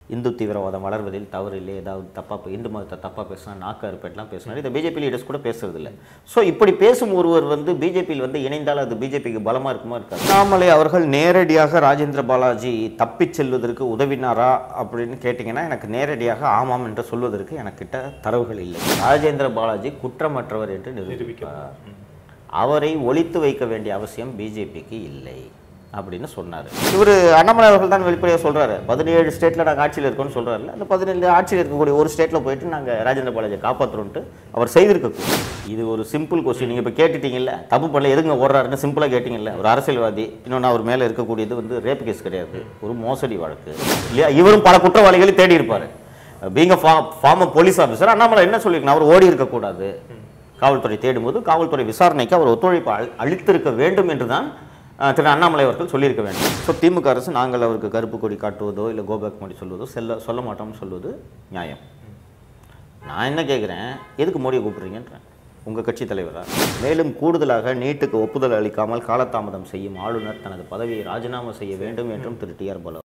இந்து தீவிரவாதம் வளர்வதில் தவறு இல்லை ஏதாவது தப்பாக இந்து மதத்தை தப்பாக பேசினா நாக்க இருப்பேட்லாம் பேசினார் இதை பிஜேபி லீடர்ஸ் கூட பேசுறது இல்லை ஸோ இப்படி பேசும் ஒருவர் வந்து பிஜேபியில் வந்து இணைந்தால் அது பிஜேபிக்கு பலமாக இருக்குமா இருக்காது அண்ணாமலை அவர்கள் நேரடியாக ராஜேந்திர பாலாஜி தப்பிச் செல்வதற்கு உதவினாரா அப்படின்னு கேட்டிங்கன்னா எனக்கு நேரடியாக ஆமாம் என்று சொல்வதற்கு எனக்கிட்ட தரவுகள் இல்லை ராஜேந்திர பாலாஜி குற்றமற்றவர் என்று நிரூபிப்பார் அவரை ஒழித்து வைக்க வேண்டிய அவசியம் பிஜேபிக்கு இல்லை அப்படின்னு சொன்னார் இவர் அண்ணாமலை அவர்கள் தான் வெளிப்படையாக சொல்றாரு பதினேழு ஸ்டேட்டில் நாங்கள் ஆட்சியில் இருக்கோம்னு சொல்றாருல்ல அந்த பதினேழு ஆட்சியில் இருக்கக்கூடிய ஒரு ஸ்டேட்டில் போயிட்டு நாங்கள் ராஜேந்திர பாலாஜியை காப்பாற்றுறோன்ட்டு அவர் செய்திருக்க இது ஒரு சிம்பிள் கொஸ்டின் நீங்கள் இப்போ கேட்டுட்டீங்கல்ல தப்பு பண்ணல எதுங்க ஓடுறாருன்னு சிம்பிளாக கேட்டிங்கல்ல ஒரு அரசியல்வாதி இன்னொன்று அவர் மேலே இருக்கக்கூடியது வந்து ரேப் கேஸ் கிடையாது ஒரு மோசடி வழக்கு இல்லையா இவரும் பல குற்றவாளிகளை தேடி இருப்பார் பீங் form former police officer Annamalai என்ன சொல்லியிருக்கணும் அவர் ஓடி இருக்கக்கூடாது காவல்துறை தேடும்போது காவல்துறை விசாரணைக்கு அவர் ஒத்துழைப்பு அளி- அளித்திருக்க வேண்டும் என்று தான் அஹ், திரு அண்ணாமலை அவர்கள் சொல்லியிருக்க வேண்டும் ஸோ திமுக அரசு நாங்கள் அவருக்கு கருப்பு கொடி காட்டுவதோ இல்லை கோபேக் மோடி சொல்வதோ செல்ல சொல்ல மாட்டோம்னு சொல்வது நியாயம் நான் என்ன கேட்குறேன் எதுக்கு மோடியை கூப்பிடுறீங்கன்றேன் உங்கள் கட்சி தலைவரா மேலும் கூடுதலாக நீட்டுக்கு ஒப்புதல் அளிக்காமல் காலதாமதம் செய்யும் ஆளுநர் தனது பதவியை ராஜினாமா செய்ய வேண்டும் என்றும் திரு டி ஆர் பாலு